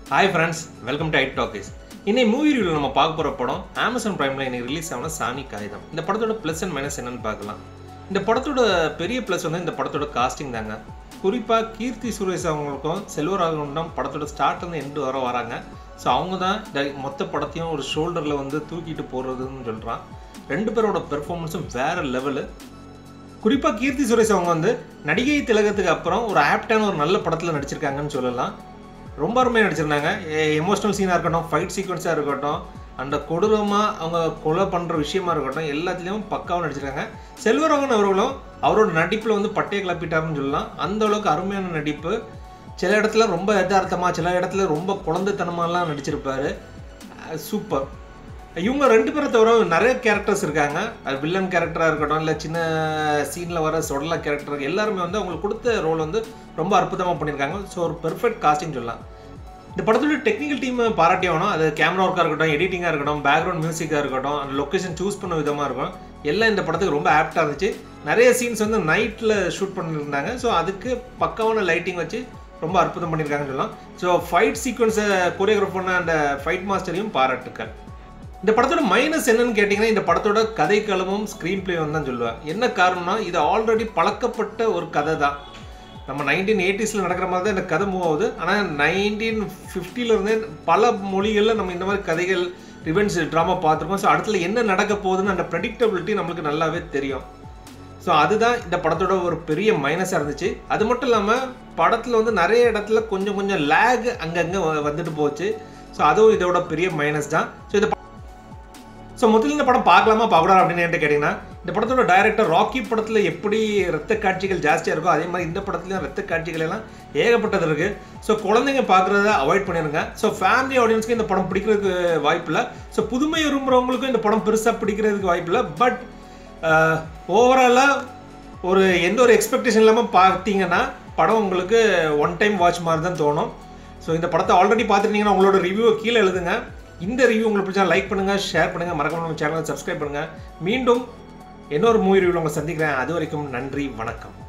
hi friends welcome to eight talkies இன்னைக்கு movie ரிவ்யூவில் நம்ம பார்க்க போகிற படம் அமேசான் பிரைமில் இன்னைக்கு ரிலீஸ் ஆன சாணி காகிதம் இந்த படத்தோட ப்ளஸ் அண்ட் மைனஸ் என்னன்னு பார்க்கலாம் இந்த படத்தோட பெரிய ப்ளஸ் வந்து இந்த படத்தோட காஸ்டிங் தாங்க குறிப்பாக கீர்த்தி சுரேஷ் அவங்களுக்கும் செல்வராகவன் தான் படத்தோட ஸ்டார்ட்லேருந்து எண்டு வர வராங்க ஸோ அவங்க தான் இந்த மொத்த படத்தையும் ஒரு ஷோல்டரில் வந்து தூக்கிட்டு போடுறதுன்னு சொல்கிறான் ரெண்டு பேரோட பெர்ஃபார்மன்ஸும் வேறு லெவலு குறிப்பாக கீர்த்தி சுரேஷ் அவங்க வந்து நடிகை திலகத்துக்கு அப்புறம் ஒரு ஆப்டான ஒரு நல்ல படத்தில் நடிச்சிருக்காங்கன்னு சொல்லலாம் ரொம்ப அருமையாக நடிச்சிருந்தாங்க எமோஷனல் சீனாக இருக்கட்டும் ஃபைட் சீக்வன்ஸாக இருக்கட்டும் அந்த கொடூரமாக அவங்க கொலை பண்ணுற விஷயமா இருக்கட்டும் எல்லாத்துலேயும் பக்காவாக நடிச்சிருக்காங்க செல்வரகன் அவர்களும் அவரோட நடிப்பில் வந்து பட்டையை கிளப்பிட்டாருன்னு சொல்லலாம் அந்த அளவுக்கு அருமையான நடிப்பு சில இடத்துல ரொம்ப யதார்த்தமாக சில இடத்துல ரொம்ப குழந்தைத்தனமாலாம் நடிச்சிருப்பாரு சூப்பர் இவங்க ரெண்டு பேரை தவிர நிறைய கேரக்டர்ஸ் இருக்காங்க அது வில்லன் கேரக்டராக இருக்கட்டும் இல்லை சின்ன சீனில் வர சொடலா கேரக்டர் எல்லாருமே வந்து அவங்களுக்கு கொடுத்த ரோல் வந்து ரொம்ப அற்புதமாக பண்ணியிருக்காங்க ஸோ ஒரு பெர்ஃபெக்ட் காஸ்டிங் சொல்லலாம் இந்த படத்தோட டெக்னிக்கல் டீம் பாராட்டி ஆகணும் அது கேமரா ஒர்க்காக இருக்கட்டும் எடிட்டிங்காக இருக்கட்டும் பேக்ரவுண்ட் மியூசிக்காக இருக்கட்டும் அந்த லொக்கேஷன் சூஸ் பண்ண விதமாக இருக்கும் எல்லாம் இந்த படத்துக்கு ரொம்ப ஆப்டாக இருந்துச்சு நிறைய சீன்ஸ் வந்து நைட்டில் ஷூட் பண்ணியிருந்தாங்க ஸோ அதுக்கு பக்காவான லைட்டிங் வச்சு ரொம்ப அற்புதம் பண்ணியிருக்காங்கன்னு சொல்லலாம் ஸோ ஃபைட் சீக்வன்ஸை கொரியோகிராஃப் பண்ண அந்த ஃபைட் மாஸ்டரையும் பாராட்டுக்கள் இந்த படத்தோட மைனஸ் என்னன்னு கேட்டிங்கன்னா இந்த படத்தோட கதைக்களமும் ஸ்க்ரீன் பிளேவும் தான் சொல்லுவேன் என்ன காரணம்னா இது ஆல்ரெடி பழக்கப்பட்ட ஒரு கதை தான் நம்ம நைன்டீன் எயிட்டிஸில் நடக்கிற மாதிரி தான் இந்த கதை மூவ் ஆகுது ஆனால் நைன்டீன் ஃபிஃப்டிலேருந்தே பல மொழிகளில் நம்ம இந்த மாதிரி கதைகள் ரிவென்ஸ் ட்ராமா பார்த்துருக்கோம் ஸோ அடுத்துல என்ன நடக்க போகுதுன்னு அந்த ப்ரெடிக்டபிலிட்டி நம்மளுக்கு நல்லாவே தெரியும் ஸோ அதுதான் இந்த படத்தோட ஒரு பெரிய மைனஸாக இருந்துச்சு அது மட்டும் இல்லாமல் படத்தில் வந்து நிறைய இடத்துல கொஞ்சம் கொஞ்சம் லேக் அங்கங்கே வந்துட்டு போச்சு ஸோ அதுவும் இதோட பெரிய மைனஸ் தான் ஸோ இந்த ஸோ முதல்ல இந்த படம் பார்க்கலாமா பார்க்கக்கூடாது அப்படின்னு என்கிட்ட கேட்டிங்கன்னா இந்த படத்தோட டைரக்டர் ராக்கி படத்தில் எப்படி ரத்த காட்சிகள் ஜாஸ்தியாக இருக்கோ அதே மாதிரி இந்த படத்துலையும் ரத்த காட்சிகள் எல்லாம் ஏகப்பட்டது இருக்குது ஸோ குழந்தைங்க பார்க்குறத அவாய்ட் பண்ணிடுங்க ஸோ ஃபேமிலி ஆடியன்ஸ்க்கு இந்த படம் பிடிக்கிறதுக்கு வாய்ப்பு இல்லை ஸோ புதுமை விரும்புகிறவங்களுக்கும் இந்த படம் பெருசாக பிடிக்கிறதுக்கு வாய்ப்பு இல்லை பட் ஓவராலாக ஒரு எந்த ஒரு எக்ஸ்பெக்டேஷன் இல்லாமல் பார்த்தீங்கன்னா படம் உங்களுக்கு ஒன் டைம் வாட்ச் மாதிரி தான் தோணும் ஸோ இந்த படத்தை ஆல்ரெடி பார்த்துருந்தீங்கன்னா உங்களோட ரிவ்யூவை கீழே எழுதுங்க இந்த ரிவ்யூ உங்களுக்கு பிடிச்சா லைக் பண்ணுங்கள் ஷேர் பண்ணுங்கள் மறக்காம நம்ம சேனலை சப்ஸ்கிரைப் பண்ணுங்கள் மீண்டும் இன்னொரு மூவி ரிவ்யூவில் உங்களை சந்திக்கிறேன் அது வரைக்கும் நன்றி வணக்கம்